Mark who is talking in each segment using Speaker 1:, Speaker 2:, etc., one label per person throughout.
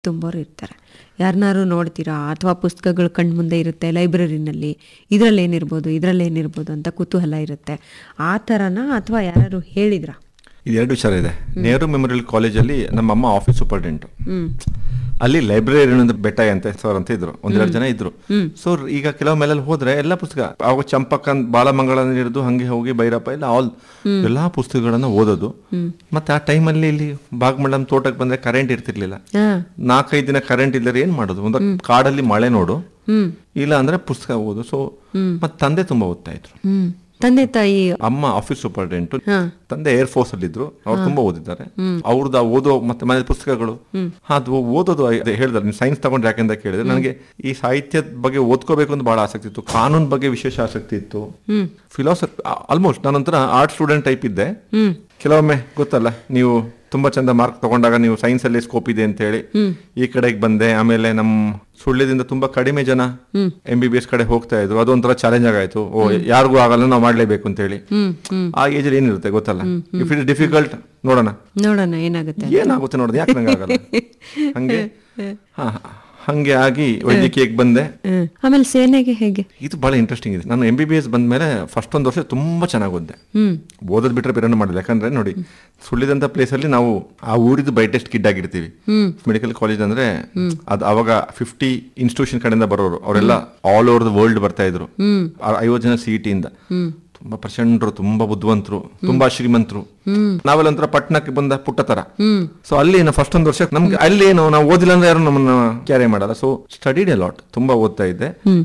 Speaker 1: ತುಂಬೋರು ಇರ್ತಾರೆ ಯಾರನ್ನಾರು ನೋಡ್ತೀರಾ ಅಥವಾ ಪುಸ್ತಕಗಳು ಕಣ್ಣು ಮುಂದೆ ಇರುತ್ತೆ ಲೈಬ್ರರಿನಲ್ಲಿ ಇದರಲ್ಲಿ ಏನಿರ್ಬೋದು ಇದರಲ್ಲಿ ಏನಿರ್ಬೋದು ಅಂತ ಕುತೂಹಲ ಇರುತ್ತೆ ಆ ಥರನಾ ಅಥವಾ ಯಾರು ಹೇಳಿದ್ರಾ
Speaker 2: ಇದು ಎರಡು ವಿಚಾರ ಇದೆ ನೆಹರು ಮೆಮೋರಿಯಲ್ ಕಾಲೇಜಲ್ಲಿ ನಮ್ಮ ಅಮ್ಮ ಆಫೀಸ್ ಸೂಪರ್ಡೆಂಟ್
Speaker 1: ಹ್ಮ್
Speaker 2: ಅಲ್ಲಿ ಲೈಬ್ರರಿ ಬೆಟ್ಟ ಅಂತ ಸರ್ ಅಂತ ಇದ್ರು ಒಂದೆರಡು ಜನ ಇದ್ರು ಸೊ ಈಗ ಕೆಲವು ಮೇಲೆಲ್ಲಿ ಹೋದ್ರೆ ಎಲ್ಲ ಪುಸ್ತಕ ಅವಾಗ ಚಂಪಕನ್ ಬಾಲಮಂಗಳ ಹಿಡಿದು ಹಂಗೆ ಹೋಗಿ ಭೈರಪ್ಪ ಎಲ್ಲ ಆಲ್ ಎಲ್ಲಾ ಪುಸ್ತಕಗಳನ್ನ ಓದೋದು ಮತ್ತೆ ಆ ಟೈಮಲ್ಲಿ ಇಲ್ಲಿ ಬಾಗ್ಮಳ್ಳಂ ತೋಟಕ್ಕೆ ಬಂದ್ರೆ ಕರೆಂಟ್ ಇರ್ತಿರ್ಲಿಲ್ಲ
Speaker 1: ಹಾ
Speaker 2: ನಾಲ್ಕೈದು ದಿನ ಕರೆಂಟ್ ಇಲ್ಲದ್ರೆ ಏನ್ ಮಾಡೋದು ಒಂದು ಕಾಡಲ್ಲಿ ಮಳೆ ನೋಡು
Speaker 1: ಹ್ಮ್
Speaker 2: ಇಲ್ಲ ಅಂದ್ರೆ ಪುಸ್ತಕ ಓದು ಸೊ ಮತ್ತೆ ತಂದೆ ತುಂಬಾ ಓದ್ತಾ ಇದ್ರು
Speaker 1: ಹ್ಮ್ ತಂದೆ ತಾಯಿ
Speaker 2: ಅಮ್ಮ ಆಫೀಸ್ ಸೂಪರ್ಡೆಂಟ್
Speaker 1: ಹಾ
Speaker 2: ತಂದೆ ಏರ್ ಫೋರ್ಸ್ ಅಲ್ಲಿ ಇದ್ರು ಅವ್ರು ತುಂಬಾ ಓದಿದ್ದಾರೆ ಅವ್ರದ್ದು ಆ ಓದೋ ಮತ್ತೆ ಮನೆ ಪುಸ್ತಕಗಳು ಅದು ಓದೋದು ಅದೇ ಹೇಳಿದ್ರೆ ನೀವು ಸೈನ್ಸ್ ತಗೊಂಡ್ರೆ ಯಾಕೆಂತ ಕೇಳಿದ್ರೆ ನನಗೆ ಈ ಸಾಹಿತ್ಯದ ಬಗ್ಗೆ ಓದ್ಕೋಬೇಕು ಅಂತ ಬಹಳ ಆಸಕ್ತಿ ಇತ್ತು ಕಾನೂನು ಬಗ್ಗೆ ವಿಶೇಷ ಆಸಕ್ತಿ ಇತ್ತು
Speaker 1: ಹ್ಮ್
Speaker 2: ಫಿಲಾಸಫಿ ಆಲ್ಮೋಸ್ಟ್ ನಾನೊಂಥರ ಆರ್ಟ್ ಸ್ಟೂಡೆಂಟ್ ಟೈಪ್ ಇದ್ದೆ
Speaker 1: ಹ್ಮ್
Speaker 2: ಕೆಲವೊಮ್ಮೆ ಗೊತ್ತಲ್ಲ ನೀವು ತುಂಬಾ ಚಂದ ಮಾರ್ಕ್ ತಗೊಂಡಾಗ ನೀವು ಸೈನ್ಸ್ ಅಲ್ಲಿ ಸ್ಕೋಪ್ ಇದೆ ಅಂತ ಹೇಳಿ ಈ ಕಡೆಗೆ ಬಂದೆ ಆಮೇಲೆ ನಮ್ಮ ಸುಳ್ಳ್ಯದಿಂದ ತುಂಬಾ ಕಡಿಮೆ ಜನ ಎಂ ಬಿ ಬಿ ಎಸ್ ಕಡೆ ಹೋಗ್ತಾ ಇದ್ರು ಅದೊಂಥರ ಚಾಲೆಂಜ್ ಆಗಾಯ್ತು ಓ ಯಾರಿಗೂ ಆಗಲ್ಲ ನಾವು ಮಾಡ್ಲೇಬೇಕು ಅಂತ ಹೇಳಿ
Speaker 1: ಹ್ಮ್ ಹ್ಮ್
Speaker 2: ಆ ಏಜ್ ಅಲ್ಲಿ ಏನಿರುತ್ತೆ ಗೊತ್ತಲ್ಲ ಇಫ್ ಇಟ್ ಡಿಫಿಕಲ್ಟ್ ನೋಡೋಣ
Speaker 1: ನೋಡೋಣ ಏನಾಗುತ್ತೆ
Speaker 2: ಏನಾಗುತ್ತೆ ನೋಡೋದು ಯಾಕೆ ನಂಗೆ ಆಗಲ್ಲ ಹಂಗೆ ಹಾ ಹಂಗೆ ಆಗಿ ವೈದ್ಯಕೀಯಕ್ಕೆ ಬಂದೆ
Speaker 1: ಹ್ಮ್. ಆಮೇಲೆ ಸೇನೆಗೆ ಹೇಗೆ
Speaker 2: ಇದು ಬಹಳ ಇಂಟ್ರೆಸ್ಟಿಂಗ್ ಇದೆ ನಾನು ಎಂ ಬಿ ಬಿ ಎಸ್ ಬಂದ್ಮೇಲೆ ಫಸ್ಟ್ ಒಂದು ವರ್ಷ ತುಂಬಾ ಚೆನ್ನಾಗಿ ಓದಿದೆ
Speaker 1: ಹ್ಮ್
Speaker 2: ಓದೋದ್ ಬಿಟ್ರೆ ಬೇರೆ ಮಾಡಿಲ್ಲ ಯಾಕಂದ್ರೆ ನೋಡಿ ಸುಳ್ಳಿದಂತ ಪ್ಲೇಸ್ ಅಲ್ಲಿ ನಾವು ಆ ಊರಿದ್ದು ಬ್ರೈಟೆಸ್ಟ್ ಕಿಡ್ ಆಗಿರ್ತೀವಿ ಮೆಡಿಕಲ್ ಕಾಲೇಜ್ ಅಂದ್ರೆ ಅದು ಅವಾಗ ಫಿಫ್ಟಿ ಇನ್ಸ್ಟಿಟ್ಯೂಷನ್ ಕಡೆಯಿಂದ ಬರೋರು ಅವರೆಲ್ಲ ಆಲ್ ಓವರ್ ದ ವರ್ಲ್ಡ್ ಬರ್ತಾ ಇದ್ರು ಆ ಐವತ್ತು ಜನ ಸಿ ಇಂದ ತುಂಬಾ ಪ್ರಚಂಡರು ತುಂಬಾ ಬುದ್ಧಿವಂತರು ತುಂಬಾ ಶ್ರೀಮಂತರು ನಾವೆಲ್ಲ ಒಂಥರ ಪಟ್ಟಣಕ್ಕೆ ಬಂದ ಪುಟ್ಟ ತರ ಸೊ ಅಲ್ಲಿ ಫಸ್ಟ್ ಒಂದು ವರ್ಷ ನಮ್ಗೆ ಅಲ್ಲಿ ಏನು ನಾವು ಓದಿಲ್ಲ ಅಂದ್ರೆ ಯಾರು ನಮ್ಮನ್ನ ಕ್ಯಾರಿ ಮಾಡಲ್ಲ ಸೊ ಸ್ಟಡಿಡ್ ಎ ಲಾಟ್ ತುಂಬಾ ಓದ್ತಾ ಇದ್ದೆ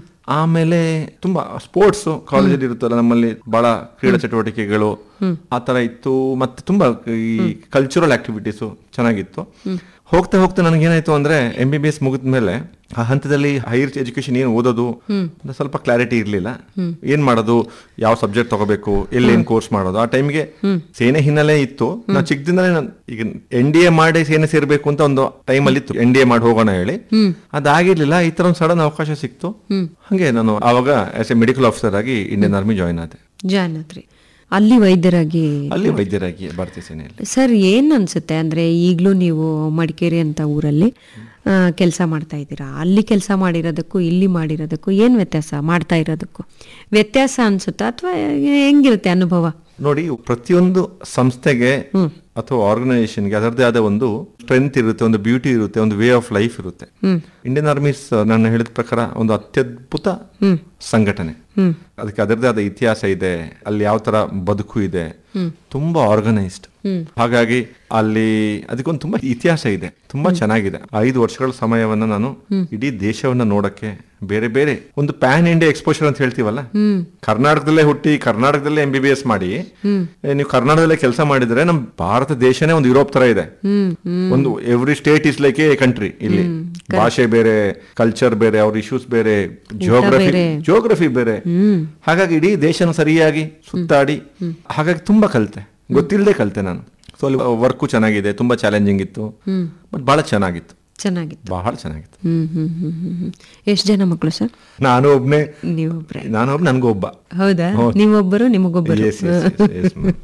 Speaker 2: ಆಮೇಲೆ ತುಂಬಾ ಸ್ಪೋರ್ಟ್ಸ್ ಕಾಲೇಜಲ್ಲಿ ಇರುತ್ತಲ್ಲ ನಮ್ಮಲ್ಲಿ ಬಹಳ ಕ್ರೀಡಾ ಚಟುವಟಿಕೆಗಳು ಆ ತರ ಇತ್ತು ಮತ್ತೆ ತುಂಬಾ ಈ ಕಲ್ಚರಲ್ ಆಕ್ಟಿವಿಟೀಸು ಚೆನ್ನಾಗಿತ್ತು ಹೋಗ್ತಾ ಹೋಗ್ತಾ ನನಗೇನಾಯ್ತು ಅಂದ್ರೆ ಎಂ ಬಿ ಬಿ ಎಸ್ ಮುಗಿದ ಮೇಲೆ ಆ ಹಂತದಲ್ಲಿ ಹೈಯರ್ ಎಜುಕೇಶನ್ ಏನು ಓದೋದು ಅಂತ ಸ್ವಲ್ಪ ಕ್ಲಾರಿಟಿ ಇರ್ಲಿಲ್ಲ ಏನ್ ಮಾಡೋದು ಯಾವ ಸಬ್ಜೆಕ್ಟ್ ತಗೋಬೇಕು ಎಲ್ಲಿ ಏನ್ ಕೋರ್ಸ್ ಮಾಡೋದು ಆ ಟೈಮ್ಗೆ ಸೇನೆ ಹಿನ್ನೆಲೆ ಇತ್ತು ನಾ ಚಿಕ್ಕದಿಂದಲೇ ನಾನ್ ಈಗ ಎನ್ ಡಿ ಎ ಮಾಡಿ ಸೇನೆ ಸೇರ್ಬೇಕು ಅಂತ ಒಂದು ಟೈಮಲ್ಲಿ ಇತ್ತು ಎನ್ ಡಿ ಎ ಮಾಡಿ ಹೋಗೋಣ ಹೇಳಿ ಅದಾಗಿರ್ಲಿಲ್ಲ ಈ ತರ ಒಂದು ಸಡನ್ ಅವಕಾಶ ಸಿಕ್ತು ಹಂಗೆ ನಾನು ಆವಾಗ ಆಸ್ ಎ ಮೆಡಿಕಲ್ ಆಫೀಸರ್ ಆಗಿ ಇಂಡಿಯನ್ ಆರ್ಮಿ ಜಾಯ್ನ್ ಆದೆ
Speaker 1: ಜಾನತ್ರಿ ಅಲ್ಲಿ ವೈದ್ಯರಾಗಿ
Speaker 2: ಅಲ್ಲಿ ವೈದ್ಯರಾಗಿ ಭಾರತೀಯ ಸೇನೆಯಲ್ಲಿ
Speaker 1: ಸರ್ ಏನು ಅನ್ಸುತ್ತೆ ಅಂದರೆ ಈಗಲೂ ನೀವು ಮಡಿಕೇರಿ ಅಂತ ಊರಲ್ಲಿ ಕೆಲಸ ಮಾಡ್ತಾ ಇದ್ದೀರಾ ಅಲ್ಲಿ ಕೆಲಸ ಮಾಡಿರೋದಕ್ಕೂ ಇಲ್ಲಿ ಮಾಡಿರೋದಕ್ಕೂ ಏನು ವ್ಯತ್ಯಾಸ ಮಾಡ್ತಾ ಇರೋದಕ್ಕೂ ವ್ಯತ್ಯಾಸ ಅನ್ಸುತ್ತಾ ಅಥವಾ ಹೆಂಗಿರುತ್ತೆ ಅನುಭವ
Speaker 2: ನೋಡಿ ಪ್ರತಿಯೊಂದು ಸಂಸ್ಥೆಗೆ ಅಥವಾ ಆರ್ಗನೈಸೇಷನ್ಗೆ ಅದರದೇ ಆದ ಒಂದು ಸ್ಟ್ರೆಂತ್ ಇರುತ್ತೆ ಒಂದು ಬ್ಯೂಟಿ ಇರುತ್ತೆ ಒಂದು ವೇ ಆಫ್ ಲೈಫ್ ಇರುತ್ತೆ ಇಂಡಿಯನ್ ಆರ್ಮೀಸ್ ನಾನು ಹೇಳಿದ ಪ್ರಕಾರ ಒಂದು ಅತ್ಯದ್ಭುತ ಸಂಘಟನೆ ಅದಕ್ಕೆ ಅದರದೇ ಆದ ಇತಿಹಾಸ ಇದೆ ಅಲ್ಲಿ ಯಾವ ತರ ಬದುಕು ಇದೆ ತುಂಬಾ ಆರ್ಗನೈಸ್ಡ್ ಹಾಗಾಗಿ ಅಲ್ಲಿ ಅದಕ್ಕೊಂದು ತುಂಬಾ ಇತಿಹಾಸ ಇದೆ ತುಂಬಾ ಚೆನ್ನಾಗಿದೆ ಐದು ವರ್ಷಗಳ ಸಮಯವನ್ನ ನಾನು ಇಡೀ ದೇಶವನ್ನ ನೋಡಕ್ಕೆ ಬೇರೆ ಬೇರೆ ಒಂದು ಪ್ಯಾನ್ ಇಂಡಿಯಾ ಎಕ್ಸ್ಪೋಷರ್ ಅಂತ ಹೇಳ್ತೀವಲ್ಲ ಕರ್ನಾಟಕದಲ್ಲೇ ಹುಟ್ಟಿ ಕರ್ನಾಟಕದಲ್ಲೇ ಎಂ ಬಿ ಬಿ ಎಸ್ ಮಾಡಿ ಏ, ನೀವು ಕರ್ನಾಟಕದಲ್ಲೇ ಕೆಲಸ ಮಾಡಿದ್ರೆ ನಮ್ ಭಾರತ ದೇಶನೇ ಒಂದು ಯುರೋಪ್ ತರ ಇದೆ ಒಂದು every state is like a country ಇಲ್ಲಿ ಭಾಷೆ ಬೇರೆ ಕಲ್ಚರ್ ಬೇರೆ ಅವ್ರ ಇಶ್ಯೂಸ್ ಬೇರೆ ಜಿಯೋಗ್ರಫಿ ಜಿಯೋಗ್ರಫಿ ಬೇರೆ ಹಾಗಾಗಿ ಇಡೀ ದೇಶನ ಸರಿಯಾಗಿ ಸುತ್ತಾಡಿ ಹಾಗಾಗಿ ತುಂಬಾ ಕಲಿತೆ ಗೊತ್ತಿಲ್ಲದೆ ಕಲಿತೆ ನಾನು ಸೊ ಅಲ್ಲಿ ವರ್ಕು ಚೆನ್ನಾಗಿದೆ ತುಂಬಾ ಚಾಲೆಂಜಿಂಗ್ ಇತ್ತು ಬಟ್ ಬಹಳ ಚೆನ್ನಾಗಿತ್ತು
Speaker 1: ಚೆನ್ನಾಗಿತ್ತು
Speaker 2: ಬಹಳ ಚೆನ್ನಾಗಿತ್ತು
Speaker 1: ಹ್ಮ್ ಹ್ಮ್ ಹ್ಮ್ ಹ್ಮ್ ಹ್ಮ್ ಎಷ್ಟು ಜನ ಮಕ್ಕಳು ಸರ್
Speaker 2: ನಾನು ಒಬ್ನೇ
Speaker 1: ನೀವೊಬ್ರೆ
Speaker 2: ನಾನು ಒಬ್ಬ ನನ್ಗೂ ಒಬ್ಬ
Speaker 1: ಹೌದಾ ನೀವೊಬ್ಬರು ನಿಮಗೊಬ್ಬರು
Speaker 2: Yes, yes, yes, yes, ma'am.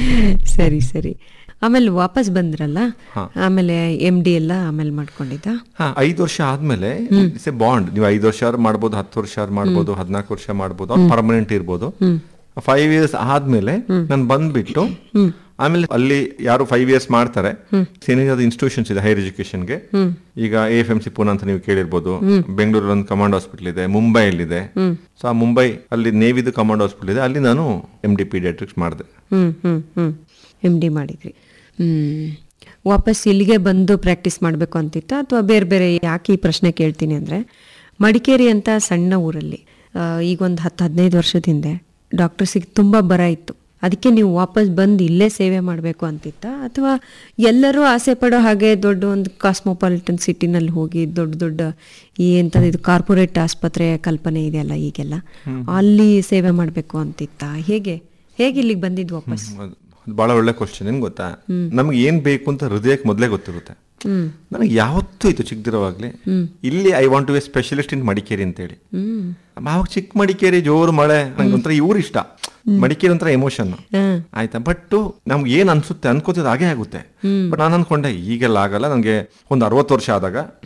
Speaker 1: ಸರಿ ಸರಿ ಆಮೇಲೆ ವಾಪಸ್ ಬಂದ್ರಲ್ಲ ಆಮೇಲೆ ಎಮ್ ಡಿ ಎಲ್ಲ ಆಮೇಲೆ ಮಾಡ್ಕೊಂಡಿದ್ದ
Speaker 2: ಹಾ ಐದು ವರ್ಷ ಆದ್ಮೇಲೆ ಇಟ್ಸ್ ಎ ಬಾಂಡ್ ನೀವು ಐದು ವರ್ಷ ಮಾಡ್ಬೋದು ಹತ್ತು ವರ್ಷ ಮಾಡ್ಬೋದು ಹದಿನಾಲ್ಕು ವರ್ಷ ಮಾಡ್ಬೋದು ಅವ್ರು ಪರ್ಮನೆಂಟ್ ಇರ್ಬೋದು ಫೈವ್ ಇಯರ್ಸ್ ಆದ್ಮೇಲೆ ನಾನು ಬಂದ್ಬಿಟ್ಟು ಆಮೇಲೆ ಅಲ್ಲಿ ಯಾರು ಫೈವ್ ಇಯರ್ಸ್ ಮಾಡ್ತಾರೆ ಸೇನೆಯಾದ ಇನ್ಸ್ಟಿಟ್ಯೂಷನ್ಸ್ ಇದೆ ಹೈಯರ್ ಎಜುಕೇಶನ್ಗೆ ಈಗ A F M C Poona ಅಂತ ನೀವು ಕೇಳಿರ್ಬೋದು ಬೆಂಗಳೂರಲ್ಲಿ ಒಂದು ಕಮಾಂಡ್ ಹಾಸ್ಪಿಟಲ್ ಇದೆ ಮುಂಬೈಯಲ್ಲಿದೆ ಸೊ ಆ ಮುಂಬೈ ಅಲ್ಲಿ ನೇವಿದು ಕಮಾಂಡ್ ಹಾಸ್ಪಿಟಲ್ ಇದೆ ಅಲ್ಲಿ ನಾನು ಎಂ ಡಿ ಪೀಡಿಯಾಟ್ರಿಕ್ಸ್ ಮಾಡಿದೆ
Speaker 1: ಹ್ಮ್ ಹ್ಮ್ ಹ್ಮ್ ಎಮ್ ಡಿ ಮಾಡಿದ್ರಿ ಹ್ಮ್ ವಾಪಸ್ ಇಲ್ಲಿಗೆ ಬಂದು ಪ್ರಾಕ್ಟೀಸ್ ಮಾಡಬೇಕು ಅಂತಿತ್ತ ಅಥವಾ ಬೇರೆ ಬೇರೆ ಯಾಕೆ ಈ ಪ್ರಶ್ನೆ ಕೇಳ್ತೀನಿ ಅಂದರೆ ಮಡಿಕೇರಿ ಅಂತ ಸಣ್ಣ ಊರಲ್ಲಿ ಆ, ಈಗ ಒಂದು ಹತ್ತು ಹದಿನೈದು ವರ್ಷದ ಹಿಂದೆ ಡಾಕ್ಟರ್ಸಿಗೆ ತುಂಬ ಬರ ಇತ್ತು ಅದಕ್ಕೆ ನೀವು ವಾಪಸ್ ಬಂದು ಇಲ್ಲೇ ಸೇವೆ ಮಾಡಬೇಕು ಅಂತಿತ್ತ ಅಥವಾ ಎಲ್ಲರೂ ಆಸೆ ಪಡೋ ಹಾಗೆ ದೊಡ್ಡ ಒಂದು ಕಾಸ್ಮೋಪಾಲಿಟನ್ ಸಿಟಿನಲ್ಲಿ ಹೋಗಿ ದೊಡ್ಡ ದೊಡ್ಡ ಈ ಎಂಥದ್ದು ಇದು ಕಾರ್ಪೊರೇಟ್ ಆಸ್ಪತ್ರೆ ಕಲ್ಪನೆ ಇದೆಯಲ್ಲ ಈಗೆಲ್ಲ ಅಲ್ಲಿ ಸೇವೆ ಮಾಡಬೇಕು ಅಂತಿತ್ತ ಹೇಗೆ ಹೇಗೆ ಇಲ್ಲಿಗೆ ಬಂದಿದ್ದು ವಾಪಸ್
Speaker 2: ಅದು ಬಹಳ ಒಳ್ಳೆ ಕ್ವಶನ್ ಏನ್ ಗೊತ್ತಾ ನಮ್ಗೆ ಏನ್ ಬೇಕು ಅಂತ ಹೃದಯಕ್ಕೆ ಮೊದಲೇ ಗೊತ್ತಿರುತ್ತೆ ನನಗೆ ಯಾವತ್ತೂ ಇತ್ತು ಚಿಕ್ಕದಿರುವಾಗಲೇ ಇಲ್ಲಿ I want to a specialist in Madikeri ಅಂತೇಳಿ ಆವಾಗ ಚಿಕ್ಕ ಮಡಿಕೇರಿ ಜೋರು ಮಳೆ ನಂಗೆ ಒಂಥರ ಇವ್ರು ಇಷ್ಟ ಮಡಿಕೇರಿ ಒಂಥರ ಎಮೋಷನ್ ಆಯ್ತಾ ಬಟ್ ನಮ್ಗೆ ಏನ್ ಅನ್ಸುತ್ತೆ ಅನ್ಕೋತಿದ್ ಹಾಗೆ ಆಗುತ್ತೆ ಬಟ್ ನಾನು ಅನ್ಕೊಂಡೆ ಈಗೆಲ್ಲ ಆಗಲ್ಲ ನನಗೆ ಒಂದು ಅರವತ್ತು ವರ್ಷ ಆದಾಗ